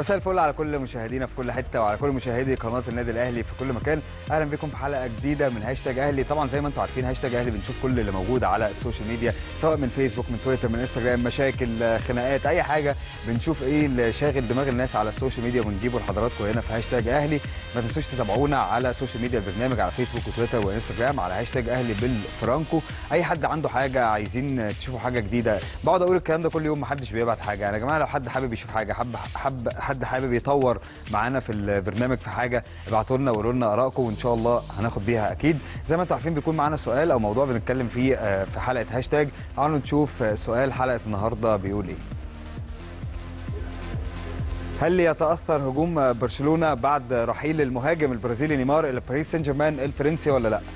مساء الفل على كل مشاهدينا في كل حته وعلى كل مشاهدي قناه النادي الاهلي في كل مكان اهلا بكم في حلقه جديده من هاشتاج اهلي طبعا زي ما انتم عارفين هاشتاج اهلي بنشوف كل اللي موجود على السوشيال ميديا سواء من فيسبوك من تويتر من انستجرام مشاكل خناقات اي حاجه بنشوف ايه اللي شاغل دماغ الناس على السوشيال ميديا ونجيبه لحضراتكم هنا في هاشتاج اهلي ما تنسوش تتابعونا على السوشيال ميديا البرنامج على فيسبوك وتويتر وانستجرام على هاشتاج اهلي بالفرانكو اي حد عنده حاجه عايزين تشوفوا حاجه جديده بقعد اقول الكلام ده كل يوم محدش بيبعت حاجه يعني يا جماعه لو حد حابب يشوف حاجه حب حب حد حابب يطور معانا في البرنامج في حاجه ابعتوا لنا وقولوا لنا ارائكم وان شاء الله هناخد بيها اكيد زي ما انتم عارفين بيكون معانا سؤال او موضوع بنتكلم فيه آه، في حلقه هاشتاج تعالوا نشوف آه، سؤال حلقه النهارده بيقول ايه هل يتاثر هجوم برشلونه بعد رحيل المهاجم البرازيلي نيمار الى باريس سان جيرمان الفرنسي ولا لا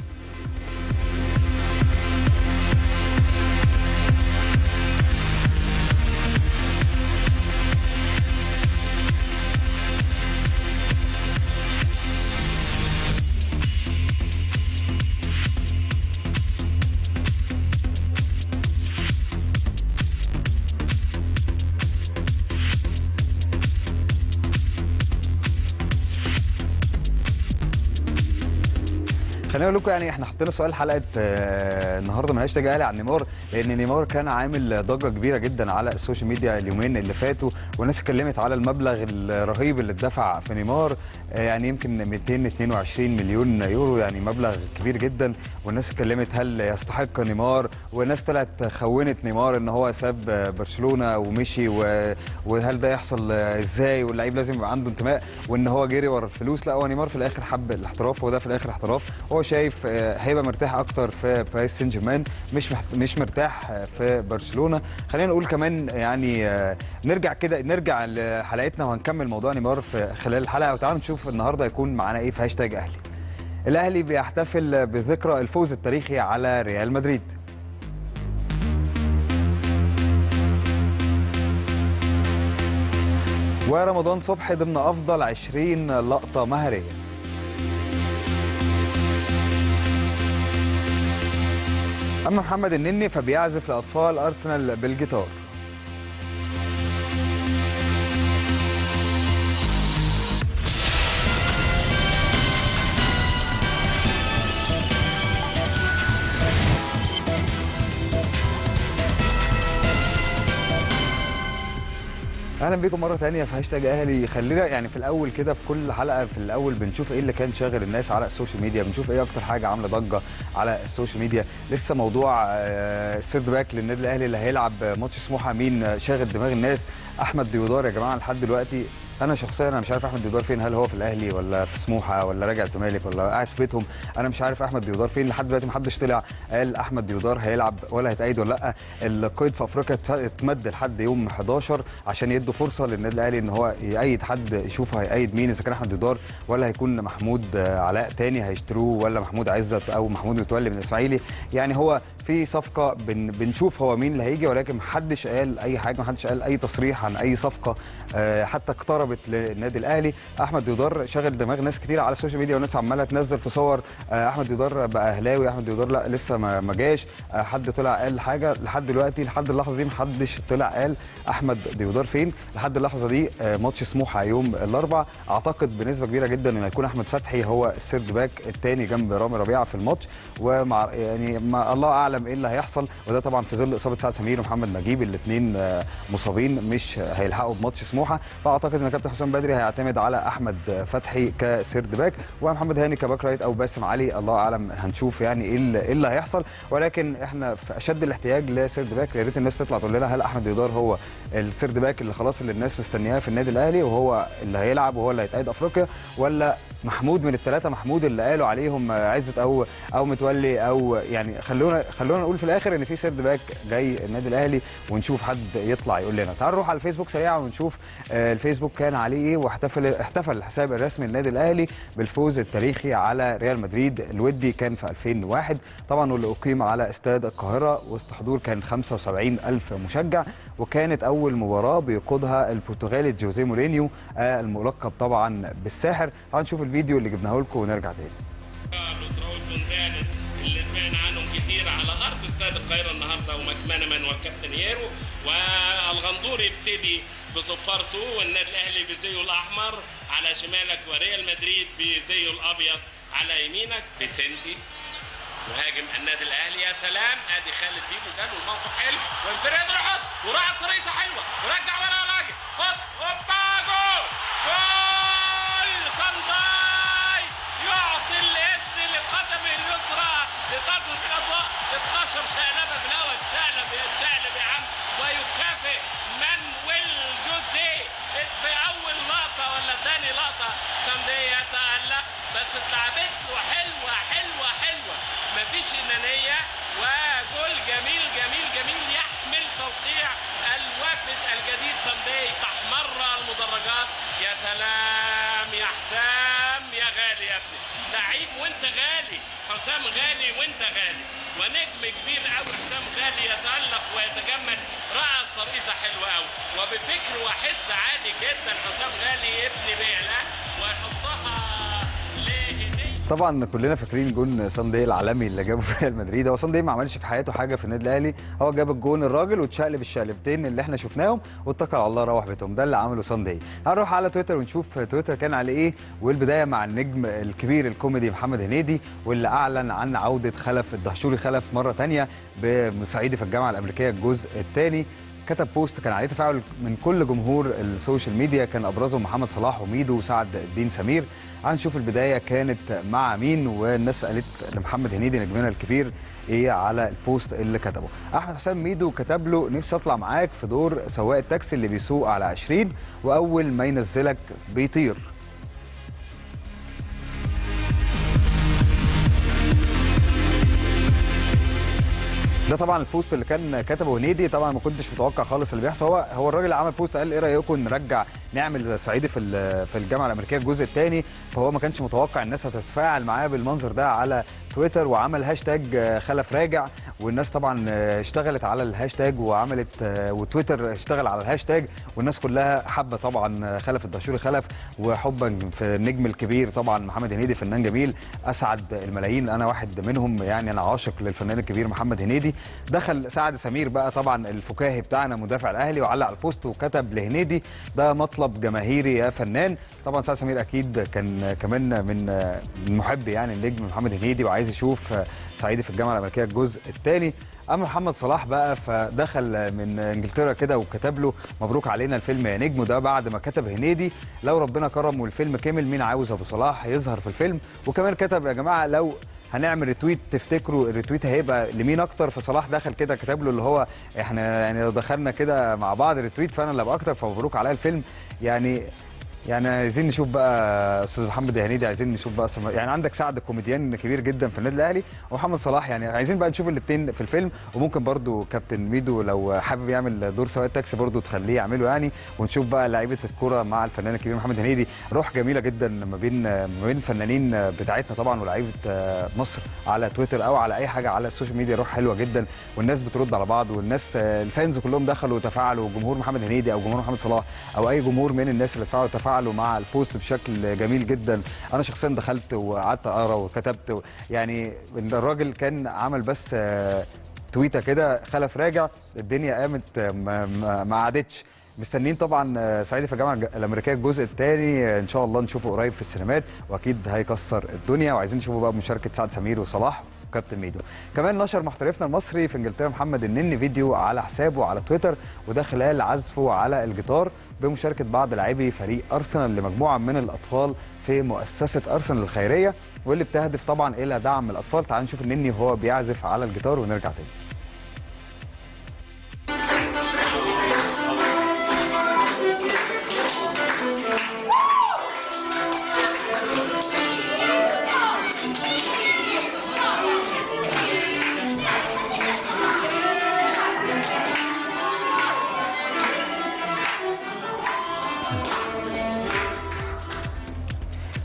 خليني اقول لكم يعني احنا حطينا سؤال حلقه آه، النهارده من هاشتاج اهلي عن نيمار لان نيمار كان عامل ضجه كبيره جدا على السوشيال ميديا اليومين اللي فاتوا والناس اتكلمت على المبلغ الرهيب اللي اتدفع في نيمار آه، يعني يمكن 222 مليون يورو يعني مبلغ كبير جدا والناس اتكلمت هل يستحق نيمار والناس طلعت خونت نيمار ان هو ساب آه، برشلونه ومشي و- وهل ده يحصل آه، ازاي واللعيب لازم يبقى عنده انتماء وان هو جري ورا الفلوس لا هو نيمار في الاخر حب الاحتراف وده في الاخر احتراف هو شايف آه، هيبقى مرتاح اكتر في باريس سان جيرمان مش محت... مش مرتاح آه، في برشلونه خلينا نقول كمان يعني آه، نرجع كده نرجع لحلقتنا وهنكمل موضوع نيمار في خلال الحلقه وتعالوا نشوف النهارده يكون معانا ايه في هاشتاج اهلي الاهلي بيحتفل بذكرى الفوز التاريخي على ريال مدريد ورمضان صبحي ضمن افضل 20 لقطه مهريه اما محمد النني فبيعزف لاطفال ارسنال بالجيتار اهلا بيكم مره ثانيه في هاشتاج اهلي خلينا يعني في الاول كده في كل حلقه في الاول بنشوف ايه اللي كان شاغل الناس على السوشيال ميديا بنشوف ايه اكتر حاجه عامله ضجه على السوشيال ميديا لسه موضوع آه، السيرد باك للنادي الاهلي اللي هيلعب ماتش سموحه مين آه، شاغل دماغ الناس احمد ديودار يا جماعه لحد دلوقتي انا شخصيا انا مش عارف احمد ديودار فين هل هو في الاهلي ولا في سموحه ولا راجع الزمالك ولا قاعد في بيتهم انا مش عارف احمد ديودار فين لحد دلوقتي محدش طلع قال احمد ديودار هيلعب ولا هيتأيد ولا لا القيد في افريقيا ات- اتمد لحد يوم 11 عشان يدوا فرصه للنادي الاهلي ان هو يأيد حد يشوف هيأيد مين اذا كان احمد ديودار ولا هيكون محمود آه، علاء تاني هيشتروه ولا محمود عزت او محمود متولي من الاسماعيلي يعني هو في صفقه بن بنشوف هو مين اللي هيجي ولكن محدش قال اي حاجه محدش قال اي تصريح عن اي صفقه آه، حتى اقتربت للنادي الاهلي احمد ديودار شغل دماغ ناس كتير على السوشيال ميديا وناس عماله تنزل في صور آه، احمد ديودار بقى اهلاوي احمد ديودار لا لسه ما ما جاش آه، حد طلع قال حاجه لحد دلوقتي لحد اللحظه دي محدش طلع قال احمد ديودار فين لحد اللحظه دي آه، ماتش سموحه يوم الاربع اعتقد بنسبه كبيره جدا ان هيكون احمد فتحي هو السيرد باك الثاني جنب رامي ربيعه في الماتش ومع يعني ما الله اعلم ايه اللي هيحصل وده طبعا في ظل اصابه سعد سمير ومحمد نجيب الاثنين مصابين مش هيلحقوا بماتش سموحه فاعتقد ان كابتن حسام بدري هيعتمد على احمد فتحي كسيرد باك ومحمد هاني كباك رايت او باسم علي الله اعلم هنشوف يعني ايه اللي, إيه اللي هيحصل ولكن احنا في اشد الاحتياج لسيرد باك يا ريت الناس تطلع تقول لنا هل احمد ديودار هو السيرد باك اللي خلاص اللي الناس مستنياه في النادي الاهلي وهو اللي هيلعب وهو اللي هيتأيد افريقيا ولا محمود من الثلاثه محمود اللي قالوا عليهم عزت او او متولي او يعني خلونا خلونا نقول في الاخر ان في سيرد باك جاي النادي الاهلي ونشوف حد يطلع يقول لنا تعالوا نروح على الفيسبوك سريعا ونشوف آه، الفيسبوك كان عليه ايه واحتفل احتفل الحساب الرسمي للنادي الاهلي بالفوز التاريخي على ريال مدريد الودي كان في 2001 طبعا واللي اقيم على استاد القاهره وسط حضور كان 75 الف مشجع وكانت اول مباراه بيقودها البرتغالي جوزيه مورينيو آه، الملقب طبعا بالساحر تعالوا نشوف الفيديو اللي جبناه لكم ونرجع تاني كارلوس راؤول جونزاليز اللي سمعنا عنهم كتير على ارض استاد القاهره النهارده ومكمنمن والكابتن ييرو والغندور يبتدي بصفارته والنادي الاهلي بزيه الاحمر على شمالك وريال مدريد بزيه الابيض على يمينك بسنتي مهاجم النادي الاهلي يا سلام ادي خالد بيبو جاله الموقف حلو وانفراد يحط وراح صريصه حلوه ورجع ورا راجل خد هوبا جول جول صنداي يعطي الاسم لقدمه اليسرى لتصل بالاضواء 12 شقلبه في الاول شقلب يا شقلب يا عم ويكافئ مانويل جوزيه في اول لقطه ولا ثاني لقطه ساندي يتالق بس اتلعبت له حلوه حلوه حلوه مفيش انانيه وجول جميل جميل جميل يحمل توقيع الوافد الجديد ساندي تحمر المدرجات يا سلام يا حسام يا غالي يا ابني لعيب وانت غالي حسام غالي وانت غالي ونجم كبير قوي حسام غالي يتالق ويتجمل رأس ترقيصه حلوه قوي وبفكر وحس عالي جدا حسام غالي ابن بيعلى ويحطها لهديه طبعا كلنا فاكرين جون ساندي العالمي اللي جابه في ريال مدريد هو ساندي ما عملش في حياته حاجه في النادي الاهلي هو جاب الجون الراجل واتشقلب الشقلبتين اللي احنا شفناهم واتكل على الله روح بيتهم ده اللي عمله ساندي هنروح على تويتر ونشوف تويتر كان على ايه والبدايه مع النجم الكبير الكوميدي محمد هنيدي واللي اعلن عن عوده خلف الدهشوري خلف مره ثانيه بمساعدي في الجامعه الامريكيه الجزء الثاني كتب بوست كان عليه تفاعل من كل جمهور السوشيال ميديا كان ابرزهم محمد صلاح وميدو وسعد الدين سمير هنشوف البدايه كانت مع مين والناس قالت لمحمد هنيدي نجمنا الكبير ايه على البوست اللي كتبه احمد حسام ميدو كتب له نفسي اطلع معاك في دور سواق التاكسي اللي بيسوق على 20 واول ما ينزلك بيطير ده طبعا البوست اللي كان كتبه هنيدي طبعا ما كنتش متوقع خالص اللي بيحصل هو هو الراجل اللي عمل بوست قال ايه رايكم نرجع نعمل صعيدي في ال- في الجامعه الامريكيه الجزء الثاني فهو ما كانش متوقع الناس هتتفاعل معاه بالمنظر ده على تويتر وعمل هاشتاج خلف راجع والناس طبعا اشتغلت على الهاشتاج وعملت وتويتر اشتغل على الهاشتاج والناس كلها حابه طبعا خلف الدهشوري خلف وحبا في النجم الكبير طبعا محمد هنيدي فنان جميل اسعد الملايين انا واحد منهم يعني انا عاشق للفنان الكبير محمد هنيدي دخل سعد سمير بقى طبعا الفكاهي بتاعنا مدافع الاهلي وعلق على البوست وكتب لهنيدي ده مطلب جماهيري يا فنان طبعا سعد سمير اكيد كان كمان من من محب يعني النجم محمد هنيدي وعايز يشوف صعيدي في الجامعه الامريكيه الجزء الثاني اما محمد صلاح بقى فدخل من انجلترا كده وكتب له مبروك علينا الفيلم يا نجم وده بعد ما كتب هنيدي لو ربنا كرم والفيلم كمل مين عاوز ابو صلاح يظهر في الفيلم وكمان كتب يا جماعه لو هنعمل ريتويت تفتكروا الريتويت هيبقى لمين اكتر فصلاح دخل كده كتب له اللي هو احنا يعني لو دخلنا كده مع بعض ريتويت فانا اللي ابقى اكتر فمبروك عليا الفيلم يعني يعني عايزين نشوف بقى استاذ محمد هنيدي عايزين نشوف بقى سم... يعني عندك سعد كوميديان كبير جدا في النادي الاهلي ومحمد صلاح يعني عايزين بقى نشوف الاثنين في الفيلم وممكن برضو كابتن ميدو لو حابب يعمل دور سواق تاكسي برضو تخليه يعمله يعني ونشوف بقى لعيبه الكوره مع الفنان الكبير محمد هنيدي روح جميله جدا ما بين ما بين الفنانين بتاعتنا طبعا ولاعيبه مصر على تويتر او على اي حاجه على السوشيال ميديا روح حلوه جدا والناس بترد على بعض والناس الفانز كلهم دخلوا وتفاعلوا جمهور محمد هنيدي او جمهور محمد صلاح او اي جمهور من الناس اللي تفاعلوا تفاعلوا مع البوست بشكل جميل جدا انا شخصيا دخلت وقعدت اقرا وكتبت يعني الراجل كان عمل بس تويته كده خلف راجع الدنيا قامت ما, ما, ما قعدتش مستنيين طبعا صعيدي في الجامعه الامريكيه الجزء الثاني ان شاء الله نشوفه قريب في السينمات واكيد هيكسر الدنيا وعايزين نشوفه بقى بمشاركه سعد سمير وصلاح وكابتن ميدو كمان نشر محترفنا المصري في انجلترا محمد النني فيديو على حسابه على تويتر وده خلال عزفه على الجيتار بمشاركه بعض لاعبي فريق ارسنال لمجموعه من الاطفال في مؤسسه ارسنال الخيريه واللي بتهدف طبعا الى دعم الاطفال تعالوا نشوف النني وهو بيعزف على الجيتار ونرجع تاني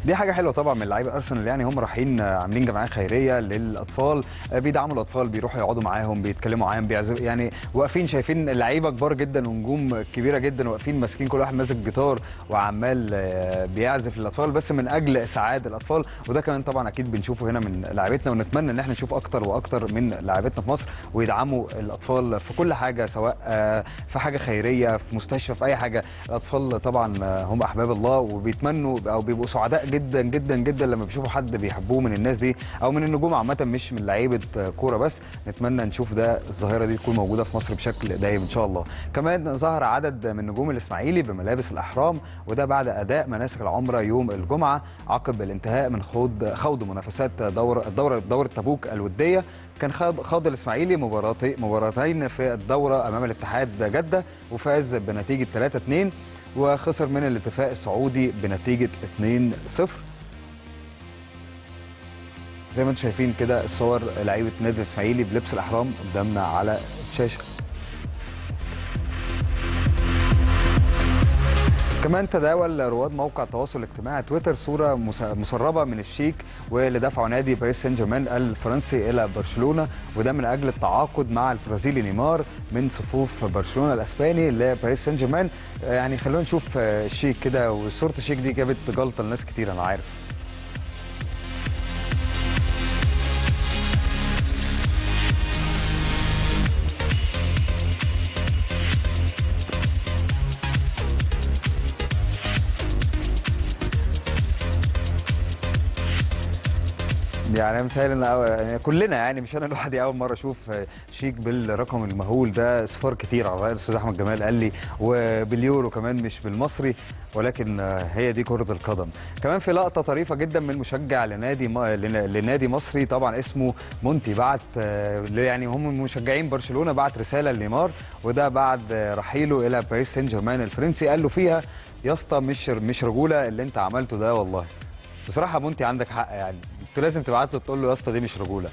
دي حاجه حلوه طبعا من لعيبه ارسنال يعني هم رايحين آه، عاملين جمعيه خيريه للاطفال آه، بيدعموا الاطفال بيروحوا يقعدوا معاهم بيتكلموا معاهم بيعزف يعني واقفين شايفين لعيبه كبار جدا ونجوم كبيره جدا واقفين ماسكين كل واحد ماسك جيتار وعمال آه، بيعزف للاطفال بس من اجل اسعاد الاطفال وده كمان طبعا اكيد بنشوفه هنا من لعيبتنا ونتمنى ان احنا نشوف اكتر واكتر من لعيبتنا في مصر ويدعموا الاطفال في كل حاجه سواء آه، في حاجه خيريه في مستشفى في اي حاجه الاطفال طبعا آه، هم احباب الله وبيتمنوا او بيبقوا سعداء جدا جدا جدا لما بيشوفوا حد بيحبوه من الناس دي او من النجوم عامه مش من لعيبه آه، كوره بس نتمنى نشوف ده الظاهره دي تكون موجوده في مصر بشكل دايم ان شاء الله كمان ظهر عدد من نجوم الاسماعيلي بملابس الاحرام وده بعد اداء مناسك العمره يوم الجمعه عقب الانتهاء من خوض خوض منافسات دور الدوره دوره تبوك الوديه كان خاض خاض الاسماعيلي مباراتي مباراتين في الدوره امام الاتحاد جده وفاز بنتيجه 3 2 وخسر من الاتفاق السعودي بنتيجه 2 0 زي ما انتم شايفين كده الصور لعيبه نادي الاسماعيلي بلبس الاحرام قدامنا على الشاشه كمان تداول رواد موقع التواصل الاجتماعي تويتر صوره مس- مسربه من الشيك واللي دفعوا نادي باريس سان جيرمان الفرنسي الى برشلونه وده من اجل التعاقد مع البرازيلي نيمار من صفوف برشلونه الاسباني لباريس سان جيرمان يعني خلونا نشوف آه، الشيك كده وصوره الشيك دي جابت جلطه لناس كتير انا عارف يعني انا متهيألي ان أو- يعني كلنا يعني مش انا لوحدي اول مره اشوف شيك بالرقم المهول ده اصفار كتير على رأي الاستاذ احمد جمال قال لي وباليورو كمان مش بالمصري ولكن هي دي كره القدم كمان في لقطه طريفه جدا من مشجع لنادي م... لن- لنادي مصري طبعا اسمه مونتي بعت آه، يعني هم مشجعين برشلونه بعت رساله لنيمار وده بعد آه، رحيله الى باريس سان جيرمان الفرنسي قال له فيها يا اسطى مش مش رجوله اللي انت عملته ده والله بصراحه مونتي عندك حق يعني انت لازم تبعت له تقول له يا اسطى دي مش رجوله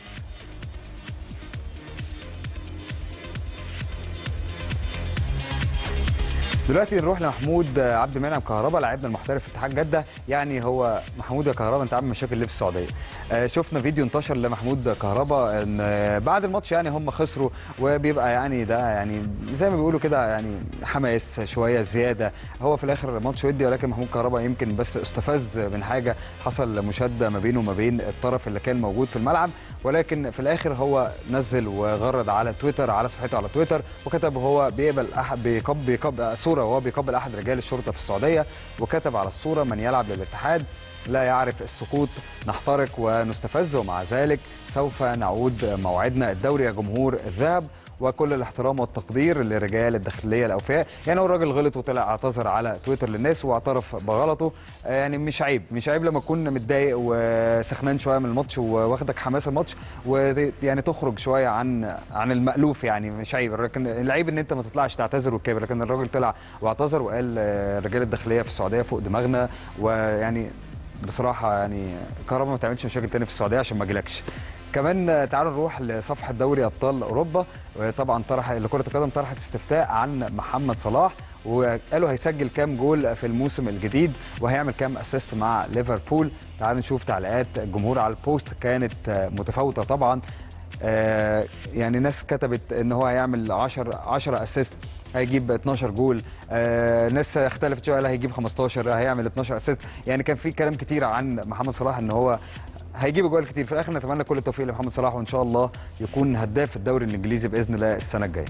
دلوقتي نروح لمحمود عبد المنعم كهربا لاعبنا المحترف في اتحاد جده يعني هو محمود يا كهربا انت عامل مشاكل ليه في السعوديه آه، شفنا فيديو انتشر لمحمود كهربا ان آه، بعد الماتش يعني هم خسروا وبيبقى يعني ده يعني زي ما بيقولوا كده يعني حماس شويه زياده هو في الاخر ماتش ودي ولكن محمود كهربا يمكن بس استفز من حاجه حصل مشاده ما بينه وما بين الطرف اللي كان موجود في الملعب ولكن في الاخر هو نزل وغرد على تويتر على صفحته على تويتر وكتب هو بيقبل احد بيقبل, بيقبل صوره وهو بيقبل احد رجال الشرطه في السعوديه وكتب على الصوره من يلعب للاتحاد لا يعرف السقوط نحترق ونستفز ومع ذلك سوف نعود موعدنا الدوري يا جمهور الذهب وكل الاحترام والتقدير لرجال الداخليه الاوفياء يعني هو الراجل غلط وطلع اعتذر على تويتر للناس واعترف بغلطه آه، يعني مش عيب مش عيب لما تكون متضايق وسخنان شويه من الماتش واخدك حماس الماتش ويعني تخرج شويه عن عن المالوف يعني مش عيب لكن العيب ان انت ما تطلعش تعتذر وتكابر لكن الراجل طلع واعتذر وقال آه، رجال الداخليه في السعوديه فوق دماغنا ويعني بصراحه يعني كهربا ما تعملش مشاكل تاني في السعوديه عشان ما اجيلكش كمان آه، تعالوا نروح لصفحه دوري ابطال اوروبا وطبعا طرح لكره القدم طرحت استفتاء عن محمد صلاح وقالوا هيسجل كام جول في الموسم الجديد وهيعمل كام اسيست مع ليفربول تعالوا نشوف تعليقات الجمهور على البوست كانت آه، متفاوته طبعا آه، يعني ناس كتبت ان هو هيعمل 10 10 اسيست هيجيب 12 جول آه ناس اختلفت شويه قال هيجيب 15 هيعمل 12 اسيست يعني كان في كلام كتير عن محمد صلاح ان هو هيجيب جوال كتير في الاخر نتمنى كل التوفيق لمحمد صلاح وان شاء الله يكون هداف الدوري الانجليزي باذن الله السنه الجايه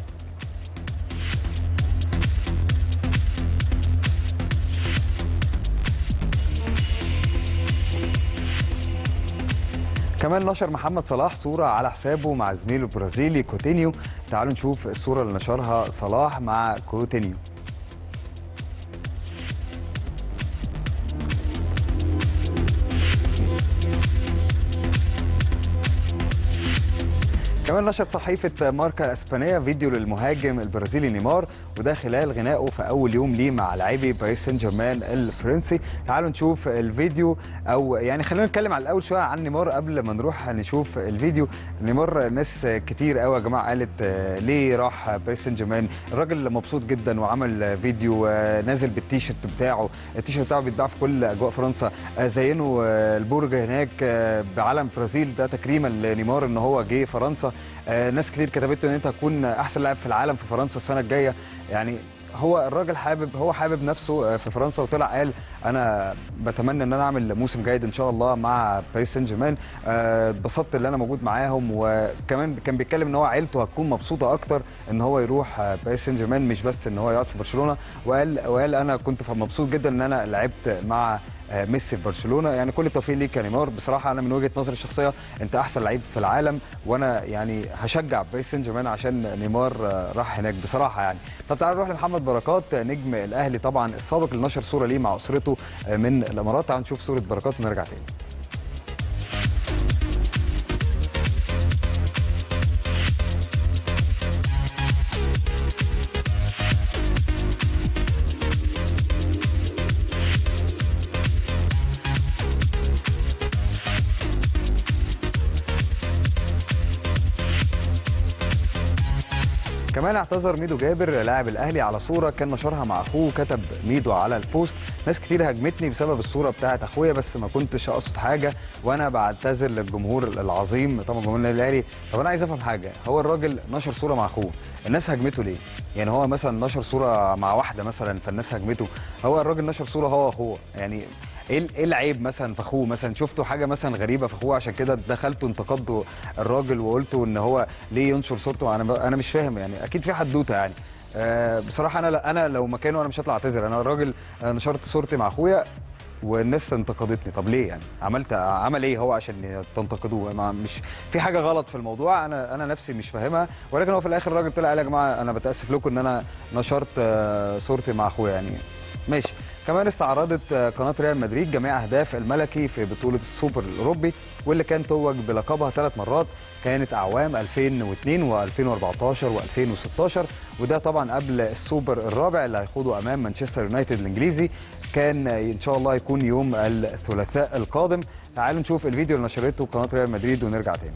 كمان نشر محمد صلاح صورة على حسابه مع زميله البرازيلي كوتينيو تعالوا نشوف الصورة اللي نشرها صلاح مع كوتينيو كمان نشرت صحيفة ماركا الإسبانية فيديو للمهاجم البرازيلي نيمار وده خلال غنائه في أول يوم ليه مع لاعبي باريس سان جيرمان الفرنسي تعالوا نشوف الفيديو أو يعني خلينا نتكلم على الأول شوية عن نيمار قبل ما نروح نشوف الفيديو نيمار ناس كتير قوي يا جماعة قالت آه، ليه راح باريس سان جيرمان الراجل مبسوط جدا وعمل فيديو آه، نازل بالتيشيرت بتاعه التيشيرت بتاعه بيتباع في كل أجواء فرنسا آه، زينوا آه، البرج هناك آه، بعلم برازيل ده تكريما لنيمار ان هو جه فرنسا آه، ناس كتير كتبت له ان انت هتكون احسن لاعب في العالم في فرنسا السنه الجايه يعني هو الراجل حابب هو حابب نفسه آه، في فرنسا وطلع قال انا بتمنى ان انا اعمل موسم جيد ان شاء الله مع باريس سان جيرمان آه، اتبسطت ان انا موجود معاهم وكمان كان بيتكلم ان هو عيلته هتكون مبسوطه اكتر ان هو يروح آه، باريس سان جيرمان مش بس ان هو يقعد في برشلونه وقال وقال انا كنت مبسوط جدا ان انا لعبت مع آه، ميسي في برشلونه يعني كل التوفيق ليك يا نيمار بصراحه انا من وجهه نظري الشخصيه انت احسن لعيب في العالم وانا يعني هشجع باريس سان جيرمان عشان نيمار آه، راح هناك بصراحه يعني طب تعالوا نروح لمحمد بركات آه، نجم الاهلي طبعا السابق اللي نشر صوره ليه مع اسرته آه، من الامارات تعالوا نشوف صوره بركات ونرجع تاني كمان اعتذر ميدو جابر لاعب الاهلي على صوره كان نشرها مع اخوه كتب ميدو على البوست ناس كتير هاجمتني بسبب الصوره بتاعت اخويا بس ما كنتش اقصد حاجه وانا بعتذر للجمهور العظيم طبعا جمهور النادي الاهلي طب انا عايز افهم حاجه هو الراجل نشر صوره مع اخوه الناس هاجمته ليه يعني هو مثلا نشر صوره مع واحده مثلا فالناس هاجمته هو الراجل نشر صوره هو واخوه يعني ايه ال- ايه العيب مثلا في اخوه مثلا شفتوا حاجه مثلا غريبه في اخوه عشان كده دخلتوا انتقدتوا الراجل وقلتوا ان هو ليه ينشر صورته انا ب- انا مش فاهم يعني اكيد في حدوته يعني أه بصراحه انا لا- انا لو مكانه انا مش هطلع اعتذر انا الراجل آه، نشرت صورتي مع اخويا والناس انتقدتني طب ليه يعني عملت عمل ايه هو عشان تنتقدوه ما مش في حاجه غلط في الموضوع انا انا نفسي مش فاهمها ولكن هو في الاخر الراجل طلع قال يا جماعه انا بتاسف لكم ان انا نشرت آه، صورتي مع اخويا يعني ماشي كمان استعرضت آه، قناه ريال مدريد جميع اهداف الملكي في بطوله السوبر الاوروبي واللي كان توج بلقبها ثلاث مرات كانت اعوام 2002 و2014 و2016 وده طبعا قبل السوبر الرابع اللي هيخوضه امام مانشستر يونايتد الانجليزي كان آه، ان شاء الله يكون يوم الثلاثاء القادم تعالوا نشوف الفيديو اللي نشرته قناه ريال مدريد ونرجع تاني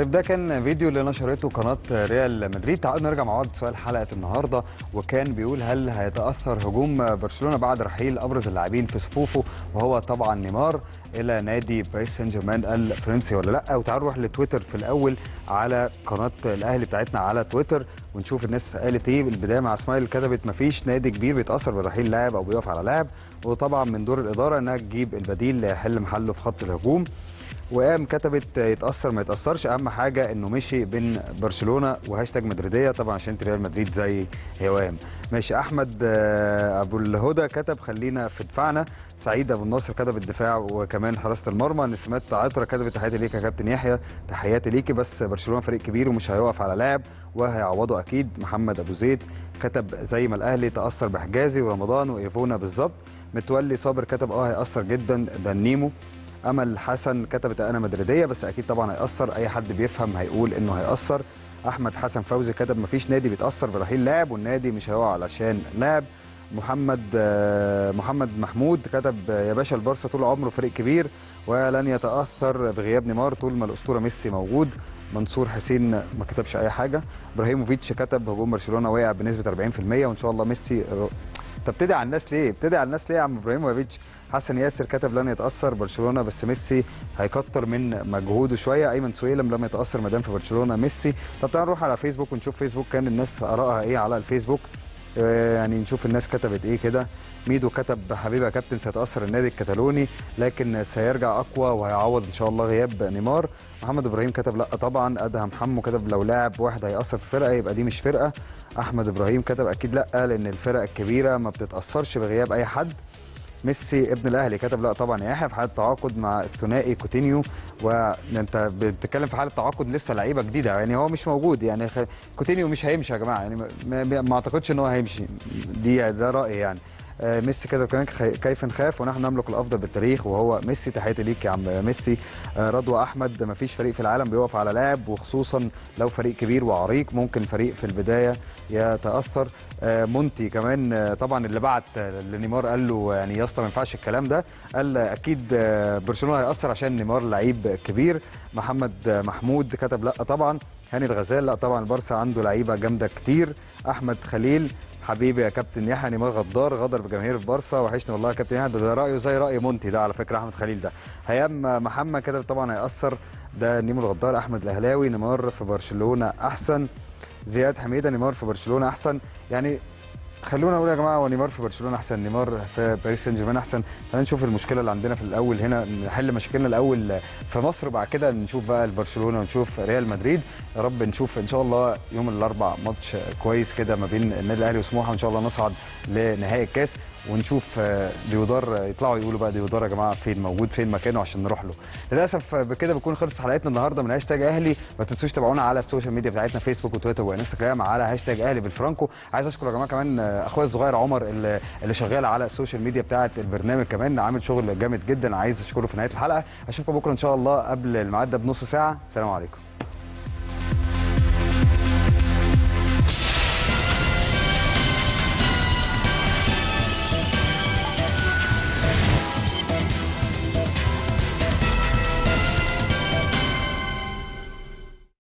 طيب ده كان فيديو اللي نشرته قناه ريال مدريد تعالوا نرجع مع بعض سؤال حلقه النهارده وكان بيقول هل هيتاثر هجوم برشلونه بعد رحيل ابرز اللاعبين في صفوفه وهو طبعا نيمار الى نادي باريس سان جيرمان الفرنسي ولا لا وتعالوا نروح لتويتر في الاول على قناه الاهلي بتاعتنا على تويتر ونشوف الناس قالت ايه البدايه مع اسماعيل كتبت مفيش نادي كبير بيتاثر برحيل لاعب او بيقف على لاعب وطبعا من دور الاداره انها تجيب البديل اللي يحل محله في خط الهجوم وقام كتبت يتاثر ما يتاثرش اهم حاجه انه مشي بين برشلونه وهاشتاج مدريديه طبعا عشان انت ريال مدريد زي هوام ماشي احمد آه، ابو الهدى كتب خلينا في دفاعنا سعيد ابو الناصر كتب الدفاع وكمان حراسه المرمى نسمات عطره كتبت تحياتي ليك يا كابتن يحيى تحياتي ليكي بس برشلونه فريق كبير ومش هيقف على لاعب وهيعوضه اكيد محمد ابو زيد كتب زي ما الاهلي تاثر بحجازي ورمضان وايفونا بالظبط متولي صابر كتب اه هيأثر جدا ده النيمو امل حسن كتبت انا مدريديه بس اكيد طبعا هيأثر اي حد بيفهم هيقول انه هيأثر احمد حسن فوزي كتب مفيش نادي بيتأثر برحيل لاعب والنادي مش هيقع علشان لاعب محمد آه، محمد محمود كتب آه، يا باشا البارسا طول عمره فريق كبير ولن يتأثر بغياب نيمار طول ما الأسطورة ميسي موجود منصور حسين ما كتبش أي حاجة إبراهيموفيتش كتب هجوم برشلونة وقع بنسبة 40% وإن شاء الله ميسي انت بتدعي على الناس ليه؟ بتدعي على الناس ليه يا عم ابراهيموفيتش؟ حسن ياسر كتب لن يتاثر برشلونه بس ميسي هيكتر من مجهوده شويه، ايمن سويلم لم يتاثر ما دام في برشلونه ميسي، طب تعالوا نروح على فيسبوك ونشوف فيسبوك كان الناس ارائها ايه على الفيسبوك آه، يعني نشوف الناس كتبت ايه كده ميدو كتب حبيبي يا كابتن سيتاثر النادي الكتالوني لكن سيرجع اقوى وهيعوض ان شاء الله غياب نيمار محمد ابراهيم كتب لا طبعا ادهم حمو كتب لو لاعب واحد هيأثر في فرقه يبقى دي مش فرقه احمد ابراهيم كتب اكيد لا لان الفرق الكبيره ما بتتاثرش بغياب اي حد ميسي ابن الاهلي كتب لا طبعا يا يحيى في حاله تعاقد مع الثنائي كوتينيو وانت بتتكلم في حاله تعاقد لسه لعيبه جديده يعني هو مش موجود يعني خ... كوتينيو مش هيمشي يا جماعه يعني ما, ما, ما اعتقدش ان هو هيمشي دي ده رايي يعني آه، ميسي كده كمان خي- كيف نخاف ونحن نملك الافضل بالتاريخ وهو ميسي تحياتي ليك يا عم ميسي آه، رضوى احمد ما فيش فريق في العالم بيقف على لاعب وخصوصا لو فريق كبير وعريق ممكن فريق في البدايه يتاثر آه، مونتي كمان آه، طبعا اللي بعت آه، لنيمار قال له يعني يا اسطى ما ينفعش الكلام ده قال آه، اكيد آه، برشلونه هيأثر عشان نيمار لعيب كبير محمد آه، محمود كتب لا طبعا هاني الغزال لا طبعا البارسا عنده لعيبه جامده كتير احمد خليل حبيبي يا كابتن يحيى نيمار غدار غدر بجماهير البارسا وحشني والله يا كابتن يحيى ده, ده رايه زي راي مونتي ده على فكره احمد خليل ده هيام محمد كده طبعا هيأثر ده نيمار الغدار احمد الاهلاوي نيمار في برشلونه احسن زياد حميده نيمار في برشلونه احسن يعني خلونا نقول يا جماعه هو نيمار في برشلونه احسن نيمار في باريس سان جيرمان احسن خلينا نشوف المشكله اللي عندنا في الاول هنا نحل مشاكلنا الاول في مصر وبعد كده نشوف بقى برشلونه ونشوف ريال مدريد يا رب نشوف ان شاء الله يوم الاربع ماتش كويس كده ما بين النادي الاهلي وسموحه وان شاء الله نصعد لنهائي الكاس ونشوف آه، ديودار يطلعوا يقولوا بقى ديودار يا جماعه فين موجود فين مكانه عشان نروح له للاسف آه، بكده بتكون خلصت حلقتنا النهارده من هاشتاج اهلي ما تنسوش تابعونا على السوشيال ميديا بتاعتنا فيسبوك وتويتر وانستجرام على هاشتاج اهلي بالفرانكو عايز اشكر يا جماعه كمان آه، اخويا الصغير عمر اللي, اللي شغال على السوشيال ميديا بتاعه البرنامج كمان عامل شغل جامد جدا عايز اشكره في نهايه الحلقه اشوفكم بكره ان شاء الله قبل الميعاد ده بنص ساعه سلام عليكم